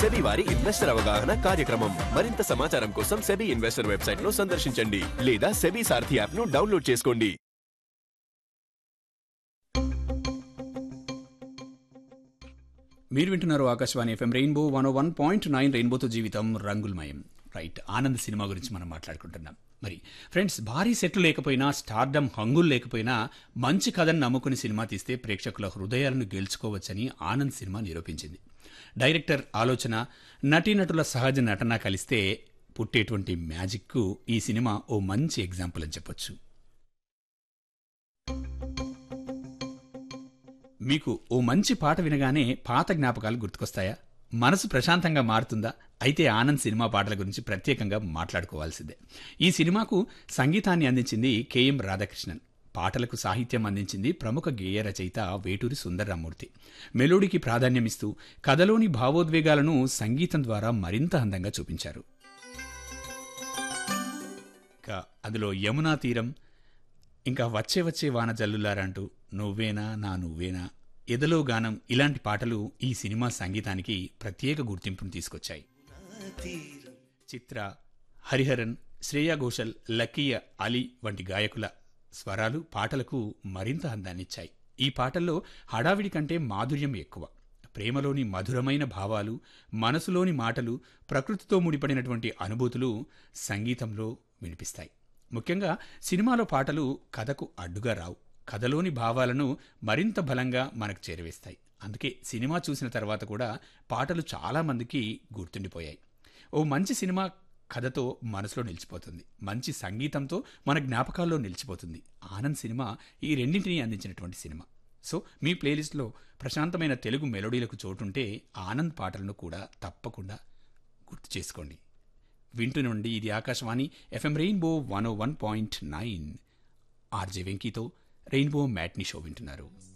SEBI వారి investor అవగాహన కార్యక్రమం మరింత సమాచారం కోసం సెబీ ఇన్వెస్టర్ వెబ్సైట్ ను సందర్శించండి లేదా సెబీ సారథి యాప్ ను డౌన్లోడ్ చేసుకోండి మీరు వింటున్నారు Akashvani F M rainbow one one point nine రెయిన్బోతో జీవితం రంగులమయం రైట్ ఆనంద్ సినిమా గురించి మనం మాట్లాడుకుంటున్నాం మరి ఫ్రెండ్స్ భారీ సెట్లు లేకపోయినా స్టార్డమ్ హంగులు లేకపోయినా మంచి కథను నమ్ముకుని సినిమా తీస్తే ప్రేక్షకుల హృదయాలను గెలుచుకోవచ్చని ఆనంద్ సినిమా నిరూపించింది డైరెక్టర్ ఆలోచన నటీనటుల సహజ నటన కలిస్తే పుట్టేటువంటి మ్యాజిక్కు ఈ సినిమా ఓ మంచి ఎగ్జాంపుల్ అని చెప్పొచ్చు మీకు ఓ మంచి పాట వినగానే పాత జ్ఞాపకాలు గుర్తుకొస్తాయా మనసు ప్రశాంతంగా మారుతుందా అయితే ఆనంద్ సినిమా పాటల గురించి ప్రత్యేకంగా మాట్లాడుకోవాల్సిందే ఈ సినిమాకు సంగీతాన్ని అందించింది కెఎం రాధాకృష్ణన్ పాటలకు సాహిత్యం అందించింది ప్రముఖ గేయ రచయిత వేటూరి సుందర్రామూర్తి మెలోడీకి ప్రాధాన్యమిస్తూ కథలోని భావోద్వేగాలను సంగీతం ద్వారా మరింత అందంగా చూపించారు ఇంకా అందులో యమునా తీరం ఇంకా వచ్చే వచ్చే వాన జల్లులారంటూ నువ్వేనా నా నువ్వేనా ఎదలో గానం ఇలాంటి పాటలు ఈ సినిమా సంగీతానికి ప్రత్యేక గుర్తింపును తీసుకొచ్చాయి చిత్ర హరిహరన్ శ్రేయా ఘోషల్ లక్కీయ అలీ వంటి గాయకుల స్వరాలు పాటలకు మరింత అందాన్నిచ్చాయి ఈ పాటల్లో హడావిడి కంటే మాధుర్యం ఎక్కువ ప్రేమలోని మధురమైన భావాలు మనసులోని మాటలు ప్రకృతితో ముడిపడినటువంటి అనుభూతులు సంగీతంలో వినిపిస్తాయి ముఖ్యంగా సినిమాలో పాటలు కథకు అడ్డుగా రావు కథలోని భావాలను మరింత బలంగా మనకు చేరవేస్తాయి అందుకే సినిమా చూసిన తర్వాత కూడా పాటలు చాలామందికి గుర్తుండిపోయాయి ఓ మంచి సినిమా కథతో మనసులో నిలిచిపోతుంది మంచి సంగీతంతో మన జ్ఞాపకాల్లో నిలిచిపోతుంది ఆనంద్ సినిమా ఈ రెండింటినీ అందించినటువంటి సినిమా సో మీ ప్లేలిస్ట్లో ప్రశాంతమైన తెలుగు మెలోడీలకు చోటుంటే ఆనంద్ పాటలను కూడా తప్పకుండా గుర్తు చేసుకోండి వింటునండి ఇది Akashvani F M rainbow one O one point nine RJ వెంకీతో రెయిన్బో మ్యాట్ని షో వింటున్నారు